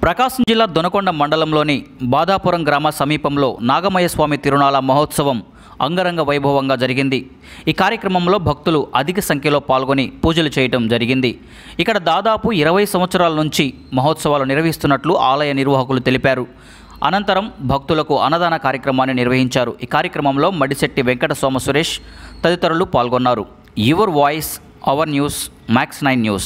ప్రకాశం జిల్లా దొనకొండ మండలంలోని బాదాపురం గ్రామ సమీపంలో నాగమయ్య స్వామి తిరునాళ మహోత్సవం అంగరంగ వైభవంగా జరిగింది ఈ కార్యక్రమంలో భక్తులు అధిక సంఖ్యలో పాల్గొని పూజలు చేయటం జరిగింది ఇక్కడ దాదాపు ఇరవై సంవత్సరాల నుంచి మహోత్సవాలు నిర్వహిస్తున్నట్లు ఆలయ నిర్వాహకులు తెలిపారు అనంతరం భక్తులకు అన్నదాన కార్యక్రమాన్ని నిర్వహించారు ఈ కార్యక్రమంలో మడిశెట్టి వెంకట సోమ సురేష్ తదితరులు పాల్గొన్నారు your voice our news max nine news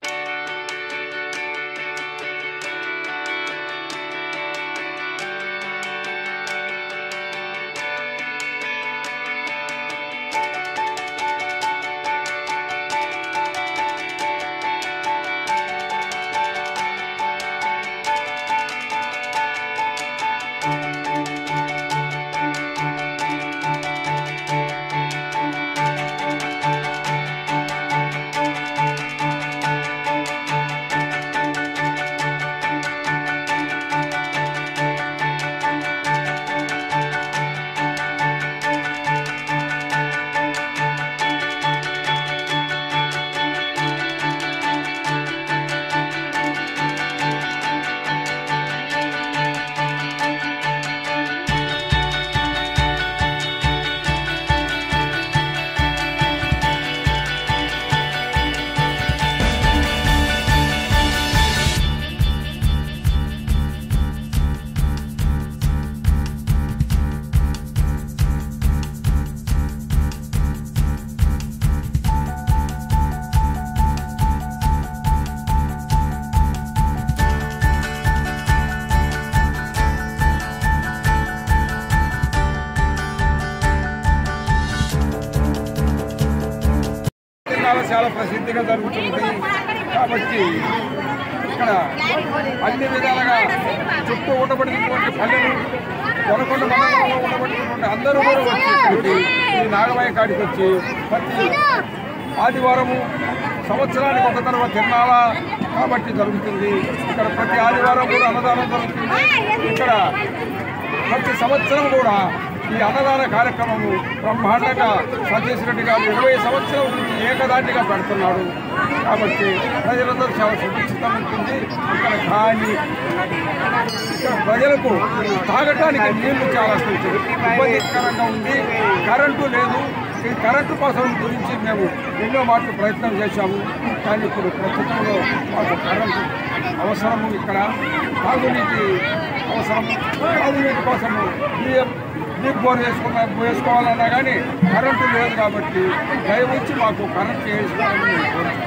తిరునాళ్ళ చాలా ప్రసిద్ధిగా జరుగుతుంది కాబట్టి ఇక్కడ అన్ని విధాలుగా చుట్టూ ఉండబడినటువంటి పల్లెలు కొనకొండ మండలంలో ఉండబడినటువంటి అందరూ కూడా వచ్చి ఇక్కడికి ఈ నాగమయ్య కాడికి వచ్చి ప్రతి ఆదివారము సంవత్సరానికి ఒక తర్వాత తిరునాళ కాబట్టి జరుగుతుంది ఇక్కడ ప్రతి ఆదివారం కూడా అన్నదానం జరుగుతుంది ఇక్కడ ప్రతి సంవత్సరం కూడా ఈ అన్నదాన కార్యక్రమము బ్రహ్మాండంగా సతీష్ రెడ్డి గారు ఇరవై సంవత్సరం నుంచి ఏకదాటిగా పెడుతున్నాడు కాబట్టి ప్రజలందరూ చాలా సురక్షితం ఉంటుంది ఇక్కడ కానీ ఇక్కడ ప్రజలకు తాగటానికి నీళ్లు చాలా కొంచెం ఇబ్బందికరంగా ఉంది కరెంటు లేదు ఈ కరెంటు కోసం గురించి మేము ఎన్నో మాటలు ప్రయత్నం చేశాము కానీ ఇప్పుడు ప్రస్తుతంలో మాకు కరెంటు అవసరము ఇక్కడ తాగునీటి అవసరం తాగునీటి కోసము బియ్యం డీప్ బోర్ వేసుకున్న వేసుకోవాలన్నా కానీ కరెంటు లేదు కాబట్టి దయవచ్చి మాకు కరెంటు వేసుకోవాలని మేము కోరుతున్నాం